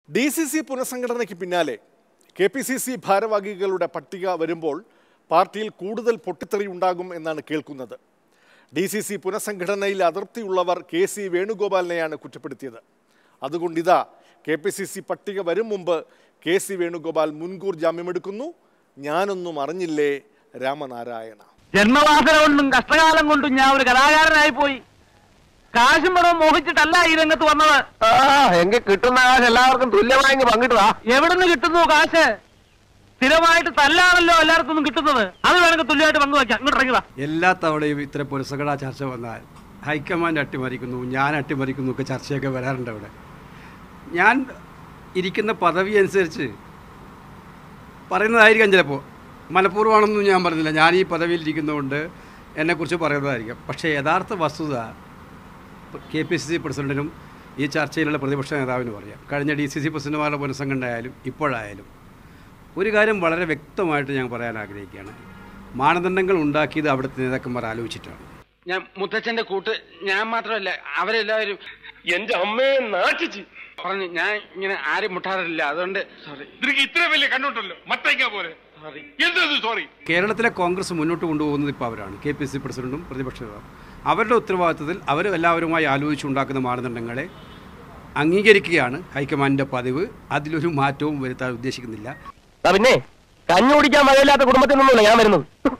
D C C പുനഃസംഘടനയ്ക്ക് പിന്നാലെ K P C C ഭാരവാഹികളുടെ പട്ടിക വരുമ്പോൾ പാർട്ടിയിൽ കൂടുതൽ പൊട്ടിത്തെറി ഉണ്ടാകും എന്നാണ് കേൾക്കുന്നത് ഡി സി സി പുനഃസംഘടനയിൽ അതിർത്തിയുള്ളവർ കെ സി വേണുഗോപാലിനെയാണ് കുറ്റപ്പെടുത്തിയത് അതുകൊണ്ട് ഇതാ കെ പി സി സി പട്ടിക വരും മുമ്പ് കെ സി വേണുഗോപാൽ മുൻകൂർ ജാമ്യമെടുക്കുന്നു ഞാനൊന്നും അറിഞ്ഞില്ലേ രാമനാരായണ ജന്മവാസന കൊണ്ടും കഷ്ടകാലം കൊണ്ടും ഞാൻ ഒരു കലാകാരനായി പോയി കാശും പണവും മോഹിച്ചിട്ടല്ല ഈ രംഗത്ത് വന്നത് ആ എങ്കിൽ കിട്ടുന്ന കാശ് എല്ലാവർക്കും തുല്യമായി പങ്കിട്ടതാ എവിടുന്ന് കിട്ടുന്നു കാശ് സ്ഥിരമായിട്ട് തല്ലാണല്ലോ എല്ലായിടത്തും കിട്ടുന്നത് അത് വേണമെങ്കിൽ തുല്യമായിട്ട് പങ്കുവയ്ക്കാം ഇങ്ങോട്ട് ഇറങ്ങിതാ എല്ലാ തവണയും ഇത്തരം പുരസകട ചർച്ച വന്നാൽ ഹൈക്കമാൻഡ് അട്ടിമറിക്കുന്നു ഞാൻ അട്ടിമറിക്കുന്നു ഒക്കെ ചർച്ചയൊക്കെ വരാറുണ്ട് അവിടെ ഞാൻ ഇരിക്കുന്ന പദവി അനുസരിച്ച് പറയുന്നതായിരിക്കാം ചിലപ്പോൾ മനഃപൂർവ്വമാണെന്നും ഞാൻ പറഞ്ഞില്ല ഞാൻ ഈ പദവിയിൽ ഇരിക്കുന്നതുകൊണ്ട് എന്നെക്കുറിച്ച് പറയുന്നതായിരിക്കാം പക്ഷേ യഥാർത്ഥ വസ്തുത കെ പി സി സി പ്രസിഡന്റിനും ഈ ചർച്ചയിലുള്ള പ്രതിപക്ഷ നേതാവിനും അറിയാം കഴിഞ്ഞ ഡി സി സി പ്രസിഡന്റുമാരുടെ പുനഃസംഘടന ആയാലും ഇപ്പോഴായാലും ഒരു കാര്യം വളരെ വ്യക്തമായിട്ട് ഞാൻ പറയാൻ ആഗ്രഹിക്കുകയാണ് മാനദണ്ഡങ്ങൾ ഉണ്ടാക്കിയത് അവിടുത്തെ നേതാക്കന്മാർ ആലോചിച്ചിട്ടാണ് ഞാൻ മുത്തച്ഛന്റെ കൂട്ട് ഞാൻ മാത്രമല്ല അവരെല്ലാവരും എന്റെ അമ്മയെ നാട്ടിച്ച് പറഞ്ഞു ഞാൻ ഇങ്ങനെ ആരും മുട്ടാറില്ല അതുകൊണ്ട് സോറി നിനക്ക് ഇത്ര വലിയ കണ്ണുണ്ടല്ലോ മറ്റേക്കാ പോലെ എന്തത് സോറി കേരളത്തിലെ കോൺഗ്രസ് മുന്നോട്ട് കൊണ്ടുപോകുന്നത് ഇപ്പോൾ അവരാണ് കെ പി സി പ്രസിഡന്റും പ്രതിപക്ഷ നേതാവും അവരുടെ ഉത്തരവാദിത്തത്തിൽ അവർ എല്ലാവരുമായി ആലോചിച്ചുണ്ടാക്കുന്ന മാനദണ്ഡങ്ങളെ അംഗീകരിക്കുകയാണ് ഹൈക്കമാൻഡിൻ്റെ പതിവ് അതിലൊരു മാറ്റവും വരുത്താൻ ഉദ്ദേശിക്കുന്നില്ല പിന്നെ കഞ്ഞു കുടിക്കാൻ മഴയില്ലാത്ത കുടുംബത്തിൽ നിന്നല്ല ഞാൻ വരുന്നത്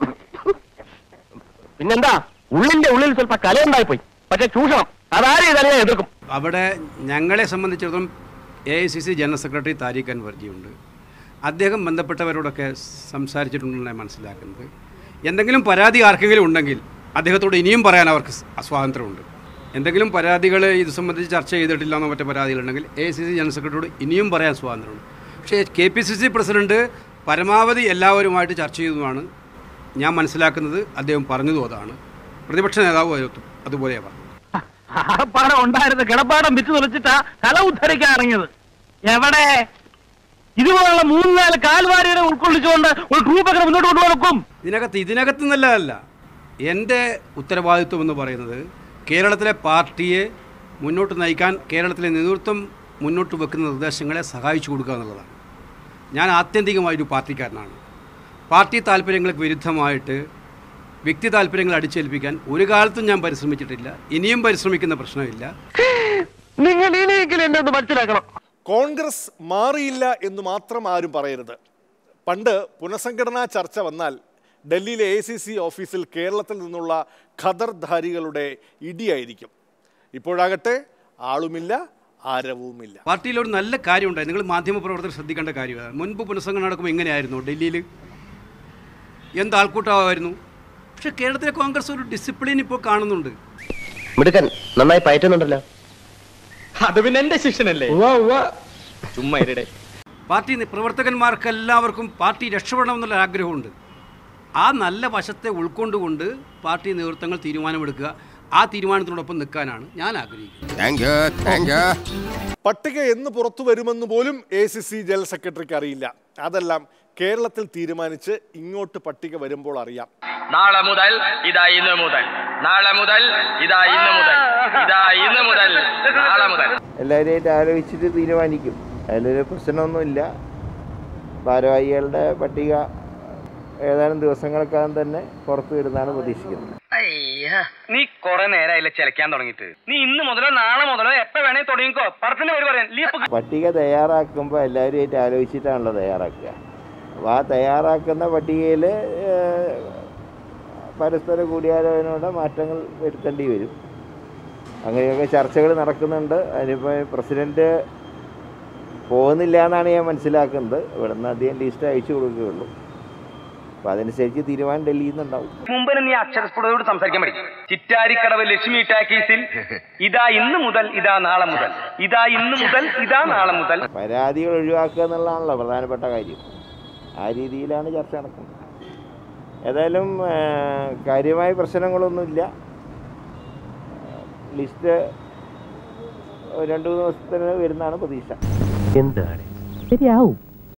പിന്നെന്താ ഉള്ളിന്റെ ഉള്ളിൽ സ്വല്പ കലയുണ്ടായി പോയി പക്ഷെ ചൂഷണം അതാരും ഇതല്ല എതിർക്കും അവിടെ ഞങ്ങളെ സംബന്ധിച്ചിടത്തോളം A I C C general secretary Tariq അൻവർജിയുണ്ട് അദ്ദേഹം ബന്ധപ്പെട്ടവരോടൊക്കെ സംസാരിച്ചിട്ടുണ്ടെന്ന് ഞാൻ മനസ്സിലാക്കുന്നത് എന്തെങ്കിലും പരാതി ആർക്കെങ്കിലും ഉണ്ടെങ്കിൽ അദ്ദേഹത്തോട് ഇനിയും പറയാൻ അവർക്ക് സ് സ്വാതന്ത്ര്യമുണ്ട് എന്തെങ്കിലും പരാതികൾ ഇത് സംബന്ധിച്ച് ചർച്ച ചെയ്തിട്ടില്ല എന്നോ മറ്റു പരാതികളുണ്ടെങ്കിൽ A I C C general സെക്രട്ടറിയോട് ഇനിയും പറയാൻ സ്വാതന്ത്ര്യമുണ്ട് പക്ഷേ K P C C president പരമാവധി എല്ലാവരുമായിട്ട് ചർച്ച ചെയ്തതുമാണ് ഞാൻ മനസ്സിലാക്കുന്നത് അദ്ദേഹം പറഞ്ഞതും അതാണ് പ്രതിപക്ഷ നേതാവ് അതുപോലെയാണ് പറഞ്ഞത് ആപ്പാടം ഉണ്ടായിരുന്ന കിടപ്പാടം വിറ്റ് തുളച്ചിട്ടാ തല ഉദ്ധരിക്കാൻ ഇറങ്ങിയത് എവിടെ ഇതുപോലുള്ള മൂന്ന് നാല് കാൽവാരികളെ ഉൾക്കൊള്ളിച്ചുകൊണ്ട് ഒരു ട്രൂപ്പൊക്കെ മുന്നോട്ട് കൊണ്ടുപോകും ഇതിനകത്ത് ഇതിനകത്ത് നിന്നല്ലതല്ല എൻ്റെ ഉത്തരവാദിത്വം എന്ന് പറയുന്നത് കേരളത്തിലെ പാർട്ടിയെ മുന്നോട്ട് നയിക്കാൻ കേരളത്തിലെ നേതൃത്വം മുന്നോട്ട് വെക്കുന്ന നിർദ്ദേശങ്ങളെ സഹായിച്ചു കൊടുക്കുക എന്നുള്ളതാണ് ഞാൻ ആത്യന്തികമായൊരു പാർട്ടിക്കാരനാണ് പാർട്ടി താല്പര്യങ്ങൾക്ക് വിരുദ്ധമായിട്ട് വ്യക്തി താല്പര്യങ്ങൾ അടിച്ചേൽപ്പിക്കാൻ ഒരു കാലത്തും ഞാൻ പരിശ്രമിച്ചിട്ടില്ല ഇനിയും പരിശ്രമിക്കുന്ന പ്രശ്നമില്ല നിങ്ങൾ ഇനിയെങ്കിലും എന്നെ ഒന്ന് മനസ്സിലാക്കണം കോൺഗ്രസ് മാറിയില്ല എന്ന് മാത്രം ആരും പറയരുത് പണ്ട് പുനഃസംഘടനാ ചർച്ച വന്നാൽ ഡൽഹിയിലെ എ സി സി ഓഫീസിൽ കേരളത്തിൽ നിന്നുള്ള ഖദർധാരികളുടെ ഇടിയായിരിക്കും ഇപ്പോഴാകട്ടെ ആളുമില്ല ആരവുമില്ല പാർട്ടിയിൽ ഒരു നല്ല കാര്യമുണ്ടായി നിങ്ങൾ മാധ്യമപ്രവർത്തകർ ശ്രദ്ധിക്കേണ്ട കാര്യമാണ് മുൻപ് പുനഃസംഘടന നടക്കുമ്പോൾ എങ്ങനെയായിരുന്നു ഡൽഹിയിൽ എന്ത് ആൾക്കൂട്ടമായിരുന്നു പക്ഷേ കേരളത്തിലെ കോൺഗ്രസ് ഒരു ഡിസിപ്ലിൻ ഇപ്പോൾ കാണുന്നുണ്ട് മിടുക്കൻ നന്നായി പയറ്റുന്നുണ്ടല്ലോ അത് പിന്നെ എന്റെ ശിക്ഷനല്ലേ ചുമ്മാ ഇരടെ പാർട്ടി നി- പ്രവർത്തകന്മാർക്കെല്ലാവർക്കും പാർട്ടി രക്ഷപ്പെടണം എന്നുള്ള ആഗ്രഹമുണ്ട് ആ നല്ല വശത്തെ ഉൾക്കൊണ്ടുകൊണ്ട് പാർട്ടി നേതൃത്വങ്ങൾ തീരുമാനമെടുക്കുക ആ തീരുമാനത്തിനോടൊപ്പം നിൽക്കാനാണ് ഞാൻ ആഗ്രഹിക്കുന്നത് പട്ടിക എന്ന് പുറത്തു വരുമെന്ന് പോലും എ സി സി ജനറൽ സെക്രട്ടറിക്ക് അറിയില്ല അതെല്ലാം കേരളത്തിൽ തീരുമാനിച്ച് ഇങ്ങോട്ട് പട്ടിക വരുമ്പോൾ അറിയാം നാളെ മുതൽ ഇതാ ഇന്ന് മുതൽ നാളെ മുതൽ ഇതാ ഇന്ന് മുതൽ ഇതാ ഇന്ന് മുതൽ നാളെ മുതൽ എല്ലാവരുമായിട്ട് ആലോചിച്ചിട്ട് തീരുമാനിക്കും അതിലൊരു പ്രശ്നമൊന്നുമില്ല ഭാരവാഹികളുടെ പട്ടിക ഏതാനും ദിവസങ്ങൾക്കകം തന്നെ പുറത്തു വരുന്നതാണ് പ്രതീക്ഷിക്കുന്നത് നീ കുറെ നേരമായില്ല ചിലക്കാൻ തുടങ്ങിയിട്ട് നീ ഇന്ന് മുതലോ നാളെ മുതലോ എപ്പോ വേണേ തുടങ്ങിക്കോ പറത്തിന്റെ പേര് പറയാൻ ലീപ്പ് പട്ടിക തയ്യാറാക്കുമ്പോൾ എല്ലാവരുമായിട്ട് ആലോചിച്ചിട്ടാണല്ലോ തയ്യാറാക്കുക അപ്പോൾ ആ തയ്യാറാക്കുന്ന പട്ടികയിൽ പരസ്പര കൂടിയാലോചനയോടെ മാറ്റങ്ങൾ വരുത്തേണ്ടി വരും അങ്ങനെയൊക്കെ ചർച്ചകൾ നടക്കുന്നുണ്ട് അതിനിപ്പോൾ പ്രസിഡന്റ് പോകുന്നില്ല എന്നാണ് ഞാൻ മനസ്സിലാക്കുന്നത് ഇവിടുന്ന് അധികം ലിസ്റ്റ് അയച്ചു കൊടുക്കുകയുള്ളൂ അപ്പോൾ അതനുസരിച്ച് തീരുമാനം ഡൽഹിയിൽ നിന്നുണ്ടാവും മുമ്പ് നീ അക്ഷരസ്ഫുടതയോട് സംസാരിക്കാൻ പഠിക്കും ചിറ്റാരിക്കടവ് ലക്ഷ്മി ടാക്കീസിൽ ഇതാ ഇന്ന് മുതൽ ഇതാ നാളെ മുതൽ ഇതാ ഇന്ന് മുതൽ ഇതാ നാളെ മുതൽ പരാതികൾ ഒഴിവാക്കുക എന്നുള്ളതാണല്ലോ പ്രധാനപ്പെട്ട കാര്യം ആ രീതിയിലാണ് ചർച്ച നടക്കുന്നത് ഏതായാലും ആ, കാര്യമായ പ്രശ്നങ്ങളൊന്നുമില്ല ലിസ്റ്റ് രണ്ട് മൂന്ന് ദിവസത്തിന് വരുന്നതാണ് പ്രതീക്ഷ എന്താണ് ശരിയാവും